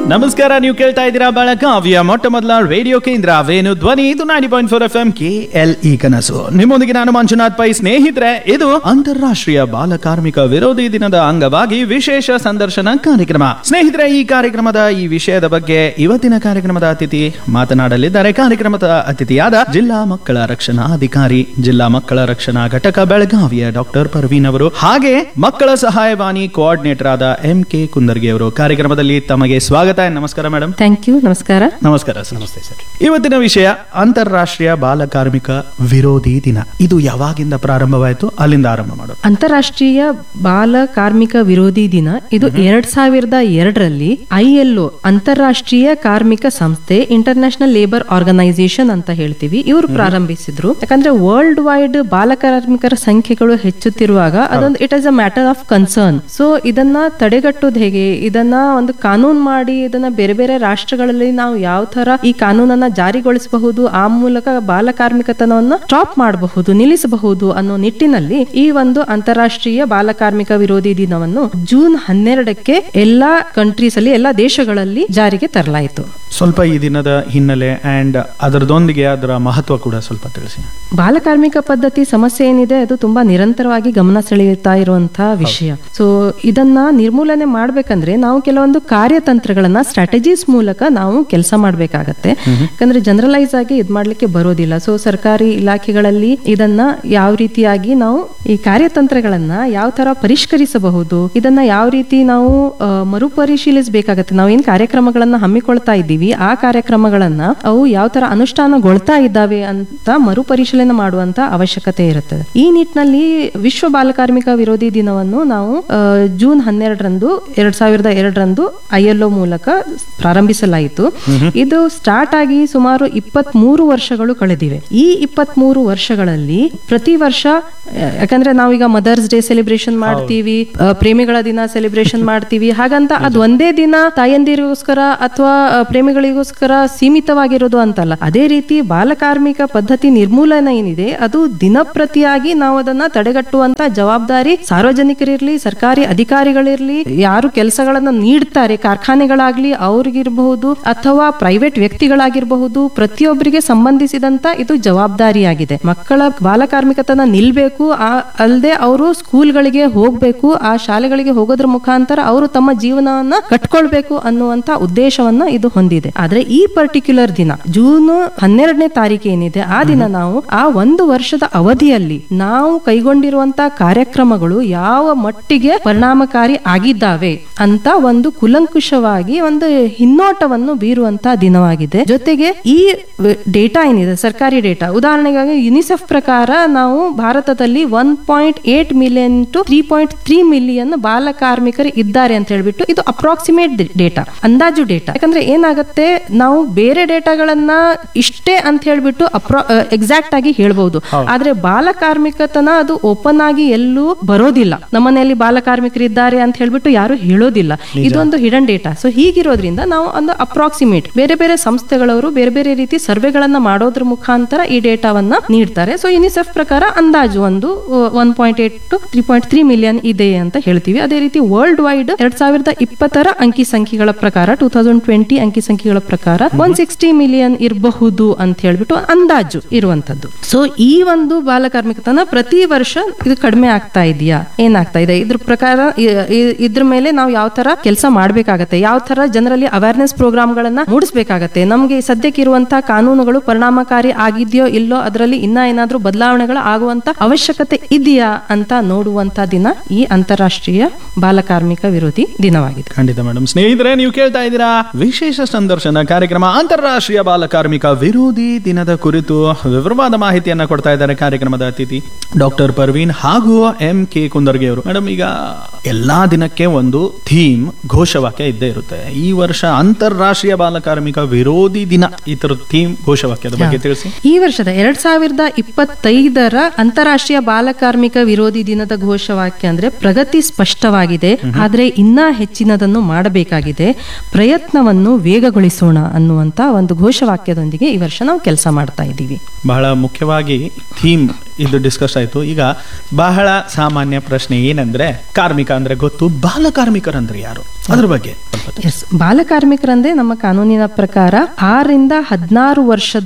ನಮಸ್ಕಾರ ನೀವು ಕೇಳ್ತಾ ಇದ್ದೀರಾ ಬೆಳಗಾವಿಯ ಮೊಟ್ಟ ಮೊದಲ ರೇಡಿಯೋ ಕೇಂದ್ರ ವೇಣು ಧ್ವನಿ ಇದು ninety point four F M K L E ಕನಸು ನಿಮ್ಮೊಂದಿಗೆ ನಾನು ಮಂಜುನಾಥ್ ಪೈ ಸ್ನೇಹಿತರೆ ಇದು ಅಂತಾರಾಷ್ಟ್ರೀಯ ಬಾಲ ಕಾರ್ಮಿಕ ವಿರೋಧಿ ದಿನದ ಅಂಗವಾಗಿ ವಿಶೇಷ ಸಂದರ್ಶನ ಕಾರ್ಯಕ್ರಮ ಸ್ನೇಹಿತರೆ ಈ ಕಾರ್ಯಕ್ರಮದ ಈ ವಿಷಯದ ಬಗ್ಗೆ ಇವತ್ತಿನ ಕಾರ್ಯಕ್ರಮದ ಅತಿಥಿ ಮಾತನಾಡಲಿದ್ದಾರೆ ಕಾರ್ಯಕ್ರಮದ ಅತಿಥಿಯಾದ ಜಿಲ್ಲಾ ಮಕ್ಕಳ ರಕ್ಷಣಾ ಅಧಿಕಾರಿ ಜಿಲ್ಲಾ ಮಕ್ಕಳ ರಕ್ಷಣಾ ಘಟಕ ಬೆಳಗಾವಿಯ ಡಾಕ್ಟರ್ ಪರ್ವೀನ್ ಅವರು ಹಾಗೆ ಮಕ್ಕಳ ಸಹಾಯವಾಣಿ ಕೋಆರ್ಡಿನೇಟರ್ ಆದ ಎಂ ಕೆ ಕುಂದರ್ಗಿ ಅವರು ಕಾರ್ಯಕ್ರಮದಲ್ಲಿ ತಮಗೆ ಸ್ವಾಗತ ನಮಸ್ಕಾರ ಮೇಡಮ್ ಥ್ಯಾಂಕ್ ಯು ನಮಸ್ಕಾರ ನಮಸ್ಕಾರ ಸರ್ ನಮಸ್ತೆ ಸರ್ ಇವತ್ತಿನ ವಿಷಯ ಅಂತಾರಾಷ್ಟ್ರೀಯ ಬಾಲ ಕಾರ್ಮಿಕ ವಿರೋಧಿ ದಿನ ಇದು ಯಾವಾಗಿಂದ ಪ್ರಾರಂಭವಾಯಿತು ಅಲ್ಲಿಂದ ಆರಂಭ ಮಾಡೋದು ಅಂತಾರಾಷ್ಟ್ರೀಯ ಬಾಲ ಕಾರ್ಮಿಕ ವಿರೋಧಿ ದಿನ ಇದು ಎರಡ್ ಸಾವಿರದ ಎರಡರಲ್ಲಿ ಐಎಲ್ಒ ಅಂತಾರಾಷ್ಟ್ರೀಯ ಕಾರ್ಮಿಕ ಸಂಸ್ಥೆ ಇಂಟರ್ನ್ಯಾಷನಲ್ ಲೇಬರ್ ಆರ್ಗನೈಸೇಷನ್ ಅಂತ ಹೇಳ್ತೀವಿ ಇವರು ಪ್ರಾರಂಭಿಸಿದ್ರು ಯಾಕಂದ್ರೆ ವರ್ಲ್ಡ್ ವೈಡ್ ಬಾಲ ಕಾರ್ಮಿಕರ ಸಂಖ್ಯೆಗಳು ಹೆಚ್ಚುತ್ತಿರುವಾಗ ಅದೊಂದು it is a matter of concern so ಇದನ್ನ ತಡೆಗಟ್ಟೋದು ಹೇಗೆ ಇದನ್ನ ಒಂದು ಕಾನೂನು ಮಾಡಿ ಇದನ್ನ ಬೇರೆ ಬೇರೆ ರಾಷ್ಟ್ರಗಳಲ್ಲಿ ನಾವು ಯಾವ ತರ ಈ ಕಾನೂನನ್ನ ಜಾರಿಗೊಳಿಸಬಹುದು ಆ ಮೂಲಕ ಬಾಲ ಕಾರ್ಮಿಕತನವನ್ನ ಸ್ಟಾಪ್ ಮಾಡಬಹುದು ನಿಲ್ಲಿಸಬಹುದು ಅನ್ನೋ ನಿಟ್ಟಿನಲ್ಲಿ ಈ ಒಂದು ಅಂತಾರಾಷ್ಟ್ರೀಯ ಬಾಲ ಕಾರ್ಮಿಕ ವಿರೋಧಿ ದಿನವನ್ನು ಜೂನ್ ಹನ್ನೆರಡಕ್ಕೆ ಎಲ್ಲಾ ಕಂಟ್ರೀಸ್ ಅಲ್ಲಿ ಎಲ್ಲಾ ದೇಶಗಳಲ್ಲಿ ಜಾರಿಗೆ ತರಲಾಯಿತು ಸ್ವಲ್ಪ ಈ ದಿನದ ಹಿನ್ನೆಲೆ ಅಂಡ್ ಅದರದೊಂದಿಗೆ ಅದರ ಮಹತ್ವ ಕೂಡ ಸ್ವಲ್ಪ ತಿಳಿಸಿ ಬಾಲ ಕಾರ್ಮಿಕ ಪದ್ಧತಿ ಸಮಸ್ಯೆ ಏನಿದೆ ಅದು ತುಂಬಾ ನಿರಂತರವಾಗಿ ಗಮನ ಸೆಳೆಯುತ್ತಾ ಇರುವಂತಹ ವಿಷಯ ಸೊ ಇದನ್ನ ನಿರ್ಮೂಲನೆ ಮಾಡ್ಬೇಕಂದ್ರೆ ನಾವು ಕೆಲವೊಂದು ಕಾರ್ಯತಂತ್ರಗಳನ್ನ ಸ್ಟ್ರಾಟಜೀಸ್ ಮೂಲಕ ನಾವು ಕೆಲಸ ಮಾಡ್ಬೇಕಾಗತ್ತೆ ಯಾಕಂದ್ರೆ ಜನರಲೈಸ್ ಆಗಿ ಇದ್ ಮಾಡ್ಲಿಕ್ಕೆ ಬರೋದಿಲ್ಲ ಸೊ ಸರ್ಕಾರಿ ಇಲಾಖೆಗಳಲ್ಲಿ ಇದನ್ನ ಯಾವ ರೀತಿಯಾಗಿ ನಾವು ಈ ಕಾರ್ಯತಂತ್ರಗಳನ್ನ ಯಾವ ತರ ಪರಿಷ್ಕರಿಸಬಹುದು ಇದನ್ನ ಯಾವ ರೀತಿ ನಾವು ಆ, ಮರುಪರಿಶೀಲಿಸಬೇಕಾಗತ್ತೆ ನಾವು ಏನ್ ಕಾರ್ಯಕ್ರಮಗಳನ್ನ ಹಮ್ಮಿಕೊಳ್ತಾ ಇದ್ದೀವಿ ಆ ಕಾರ್ಯಕ್ರಮಗಳನ್ನ ಅವು ಯಾವ ತರ ಅನುಷ್ಠಾನಗೊಳ್ತಾ ಇದ್ದಾವೆ ಅಂತ ಮರುಪರಿಶೀಲನೆ ಮಾಡುವಂತ ಅವಶ್ಯಕತೆ ಇರುತ್ತದೆ ಈ ನಿಟ್ಟಿನಲ್ಲಿ ವಿಶ್ವ ಬಾಲಕಾರ್ಮಿಕ ವಿರೋಧಿ ದಿನವನ್ನು ನಾವು ಆ, ಜೂನ್ ಹನ್ನೆರಡರಂದು ಎರಡ್ ಸಾವಿರದ ಎರಡರಂದು ಐಎಲ್ಒ ಮೂಲಕ ಪ್ರಾರಂಭಿಸಲಾಯಿತು ಇದು ಸ್ಟಾರ್ಟ್ ಆಗಿ ಸುಮಾರು ಇಪ್ಪತ್ತ್ ಮೂರು ವರ್ಷಗಳು ಕಳೆದಿವೆ ಈ ಇಪ್ಪತ್ತ್ ಮೂರು ವರ್ಷಗಳಲ್ಲಿ ಪ್ರತಿ ವರ್ಷ ಆ, ಯಾಕಂದ್ರೆ ನಾವೀಗ ಮದರ್ಸ್ ಡೇ ಸೆಲೆಬ್ರೇಷನ್ ಮಾಡ್ತೀವಿ ಆ, ಪ್ರೇಮಿಗಳ ದಿನ ಸೆಲೆಬ್ರೇಷನ್ ಮಾಡ್ತೀವಿ ಹಾಗಂತ ಅದು ಒಂದೇ ದಿನ ತಾಯಂದಿರಿಗೋಸ್ಕರ ಅಥವಾ ಪ್ರೇಮಿಗಳಿಗೋಸ್ಕರ ಸೀಮಿತವಾಗಿರೋದು ಅಂತಲ್ಲ ಅದೇ ರೀತಿ ಬಾಲಕಾರ್ಮಿಕ ಪದ್ಧತಿ ನಿರ್ಮೂಲನೆ ಏನಿದೆ ಅದು ದಿನಪ್ರತಿಯಾಗಿ ನಾವು ಅದನ್ನ ತಡೆಗಟ್ಟುವಂತ ಜವಾಬ್ದಾರಿ ಸಾರ್ವಜನಿಕರಿರ್ಲಿ ಸರ್ಕಾರಿ ಅಧಿಕಾರಿಗಳಿರ್ಲಿ ಯಾರು ಕೆಲಸಗಳನ್ನ ನೀಡ್ತಾರೆ ಕಾರ್ಖಾನೆಗಳಾಗ್ಲಿ ಅವ್ರಿಗಿರಬಹುದು ಅಥವಾ ಪ್ರೈವೇಟ್ ವ್ಯಕ್ತಿಗಳಾಗಿರಬಹುದು ಪ್ರತಿಯೊಬ್ಬರಿಗೆ ಸಂಬಂಧಿಸಿದಂತ ಇದು ಜವಾಬ್ದಾರಿಯಾಗಿದೆ ಮಕ್ಕಳ ಬಾಲಕಾರ್ಮಿಕತನ ನಿಲ್ಬೇಕು ಆ ಅಲ್ಲದೆ ಅವರು ಸ್ಕೂಲ್ಗಳಿಗೆ ಹೋಗ್ಬೇಕು ಆ ಶಾಲೆಗಳಿಗೆ ಹೋಗೋದ್ರ ಮುಖಾಂತರ ಅವರು ತಮ್ಮ ಜೀವನವನ್ನ ಕಟ್ಕೊಳ್ಬೇಕು ಅನ್ನುವಂತ ಉದ್ದೇಶವನ್ನ ಇದು ಹೊಂದಿದೆ ಆದ್ರೆ ಈ ಪರ್ಟಿಕ್ಯುಲರ್ ದಿನ ಜೂನ್ ಹನ್ನೆರಡನೇ ತಾರೀಕು ಏನಿದೆ ಆ ದಿನ ನಾವು ಆ ಒಂದು ವರ್ಷದ ಅವಧಿಯಲ್ಲಿ ನಾವು ಕೈಗೊಂಡಿರುವಂತ ಕಾರ್ಯಕ್ರಮಗಳು ಯಾವ ಮಟ್ಟಿಗೆ ಪರಿಣಾಮಕಾರಿ ಆಗಿದ್ದಾವೆ ಅಂತ ಒಂದು ಕುಲಂಕುಷವಾಗಿ ಒಂದು ಹಿನ್ನೋಟವನ್ನು ಬೀರುವಂತ ದಿನವಾಗಿದೆ ಜೊತೆಗೆ ಈ ಡೇಟಾ ಏನಿದೆ ಸರ್ಕಾರಿ ಡೇಟಾ ಉದಾಹರಣೆಗಾಗಿ ಯುನಿಸೆಫ್ ಪ್ರಕಾರ ನಾವು ಭಾರತದಲ್ಲಿ one point eight million to three point three million ಬಾಲ ಕಾರ್ಮಿಕರು ಇದ್ದಾರೆ ಅಂತ ಹೇಳ್ಬಿಟ್ಟು ಇದು ಅಪ್ರಾಕ್ಸಿಮೇಟ್ ಡೇಟಾ ಅಂದಾಜು ಡೇಟಾ ಯಾಕಂದ್ರೆ ಏನಾಗುತ್ತೆ ನಾವು ಬೇರೆ ಡೇಟಾಗಳನ್ನ ಇಷ್ಟೇ ಅಂತ ಹೇಳ್ಬಿಟ್ಟು ಅಪ್ರಾ ಎಕ್ಸಾಕ್ಟ್ ಆಗಿ ಹೇಳ್ಬಹುದು ಆದ್ರೆ ಬಾಲ ಕಾರ್ಮಿಕತನ ಅದು ಓಪನ್ ಆಗಿ ಎಲ್ಲೂ ಬರೋದಿಲ್ಲ ನಮ್ಮನೆಯಲ್ಲಿ ಬಾಲ ಕಾರ್ಮಿಕರಿದ್ದಾರೆ ಅಂತ ಹೇಳ್ಬಿಟ್ಟು ಯಾರು ಹೇಳೋದಿಲ್ಲ ಇದೊಂದು ಹಿಡನ್ ಡೇಟಾ ಸೊ ಹೀಗಿರೋದ್ರಿಂದ ನಾವು ಒಂದು ಅಪ್ರಾಕ್ಸಿಮೇಟ್ ಬೇರೆ ಬೇರೆ ಸಂಸ್ಥೆಗಳವರು ಬೇರೆ ಬೇರೆ ರೀತಿ ಸರ್ವೆಗಳನ್ನ ಮಾಡೋದ್ರ ಮುಖಾಂತರ ಈ ಡೇಟಾವನ್ನ ನೀಡ್ತಾರೆ ಸೊ ಯುನಿಸೆಫ್ ಪ್ರಕಾರ ಅಂದಾಜು ಒಂದು one point eight to three point three million ಇದೆ ಅಂತ ಹೇಳ್ತೀವಿ ಅದೇ ರೀತಿ ವರ್ಲ್ಡ್ ವೈಡ್ ಎರಡ್ ಸಾವಿರದ ಇಪ್ಪತ್ತರ ಅಂಕಿ ಸಂಖ್ಯೆಗಳ ಪ್ರಕಾರ ಟೂ ತೌಸಂಡ್ ಟ್ವೆಂಟಿ ಅಂಕಿ ಸಂಖ್ಯೆಗಳ ಪ್ರಕಾರ ಒನ್ ಸಿಕ್ಸ್ಟಿ ಮಿಲಿಯನ್ ಇರಬಹುದು ಅಂತ ಹೇಳ್ಬಿಟ್ಟು ಅಂದಾಜು ಇರುವಂತದ್ದು ಸೊ ಈ ಒಂದು ಬಾಲಕಾರ್ಮಿಕತನ ಪ್ರತಿ ವರ್ಷ ಇದು ಕಡಿಮೆ ಆಗ್ತಾ ಇದೆಯಾ ಏನಾಗ್ತಾ ಇದೆ ಇದ್ರ ಪ್ರಕಾರ ಇ- ಇ- ಇದ್ರ ಮೇಲೆ ನಾವು ಯಾವ ತರ ಕೆಲಸ ಮಾಡ್ಬೇಕಾಗತ್ತೆ ಯಾವ ತರ ಜನರಲ್ಲಿ ಅವೇರ್ನೆಸ್ ಪ್ರೋಗ್ರಾಮ್ಗಳನ್ನ ಮೂಡಿಸಬೇಕಾಗತ್ತೆ ನಮಗೆ ಸದ್ಯಕ್ಕೆ ಇರುವಂತಹ ಕಾನೂನುಗಳು ಪರಿಣಾಮಕಾರಿ ಆಗಿದೆಯೋ ಇಲ್ಲೋ ಅದರಲ್ಲಿ ಇನ್ನ ಏನಾದ್ರೂ ಬದಲಾವಣೆಗಳು ಆಗುವಂತ ಅವಶ್ಯಕತೆ ಇದೆಯಾ ಅಂತ ನೋಡುವಂತ ದಿನ ಈ ಅಂತಾರಾಷ್ಟ್ರೀಯ ಬಾಲಕಾರ್ಮಿಕ ವಿರೋಧಿ ದಿನವಾಗಿದೆ ಖಂಡಿತ ಮೇಡಮ್ ಸ್ನೇಹಿತರೆ ನೀವು ಕೇಳ್ತಾ ಇದ್ದೀರಾ ವಿಶೇಷ ಸಂದರ್ಶನ ಕಾರ್ಯಕ್ರಮ ಅಂತಾರಾಷ್ಟ್ರೀಯ ಬಾಲ ಕಾರ್ಮಿಕ ವಿರೋಧಿ ದಿನದ ಕುರಿತು ವಿವರವಾದ ಮಾಹಿತಿಯನ್ನ ಕೊಡ್ತಾ ಇದ್ದಾರೆ ಕಾರ್ಯಕ್ರಮದ ಅತಿಥಿ ಡಾಕ್ಟರ್ ಪರ್ವೀನ್ ಹಾಗೂ ಎಂ ಕೆ ಕುಂದರ್ಗಿ ಅವರು ಮೇಡಮ್ ಈಗ ಎಲ್ಲಾ ದಿನಕ್ಕೆ ಒಂದು ಥೀಮ್ ಘೋಷವಾಕ್ಯ ಇದ್ದೇ ಇರುತ್ತೆ ಈ ವರ್ಷ ಅಂತಾರಾಷ್ಟ್ರೀಯ ಬಾಲ ಕಾರ್ಮಿಕ ವಿರೋಧಿ ದಿನ ಈ ತರದ ಥೀಮ್ ಘೋಷವಾಕ್ಯದ ಬಗ್ಗೆ ತಿಳಿಸಿ ಈ ವರ್ಷದ ಎರಡ್ ಸಾವಿರದ ಇಪ್ಪತ್ತೈದರ ಅಂತಾರಾಷ್ಟ್ರೀಯ ಬಾಲಕಾರ್ಮಿಕ ವಿರೋಧಿ ದಿನದ ಘೋಷವಾಕ್ಯ ಅಂದ್ರೆ ಪ್ರಗತಿ ಸ್ಪಷ್ಟವಾಗಿದೆ ಆದ್ರೆ ಇನ್ನ ಹೆಚ್ಚಿನದನ್ನು ಮಾಡಬೇಕಾಗಿದೆ ಪ್ರಯತ್ನವನ್ನು ವೇಗಗೊಳಿಸೋಣ ಅನ್ನುವಂತ ಒಂದು ಘೋಷವಾಕ್ಯದೊಂದಿಗೆ ಈ ವರ್ಷ ನಾವು ಕೆಲಸ ಮಾಡ್ತಾ ಇದ್ದೀವಿ ಬಹಳ ಮುಖ್ಯವಾಗಿ ಥೀಮ್ ಇದು ಡಿಸ್ಕಸ್ ಆಯ್ತು ಈಗ ಬಹಳ ಸಾಮಾನ್ಯ ಪ್ರಶ್ನೆ ಏನಂದ್ರೆ ಕಾರ್ಮಿಕ ಅಂದ್ರೆ ಗೊತ್ತು ಬಾಲ ಕಾರ್ಮಿಕರಂದ್ರೆ ಯಾರು ಅದ್ರ ಬಗ್ಗೆ ಸ್ವಲ್ಪ ಎಸ್ ಬಾಲಕಾರ್ಮಿಕರಂದ್ರೆ ನಮ್ಮ ಕಾನೂನಿನ ಪ್ರಕಾರ ಆರರಿಂದ ಹದಿನಾರು ವರ್ಷದ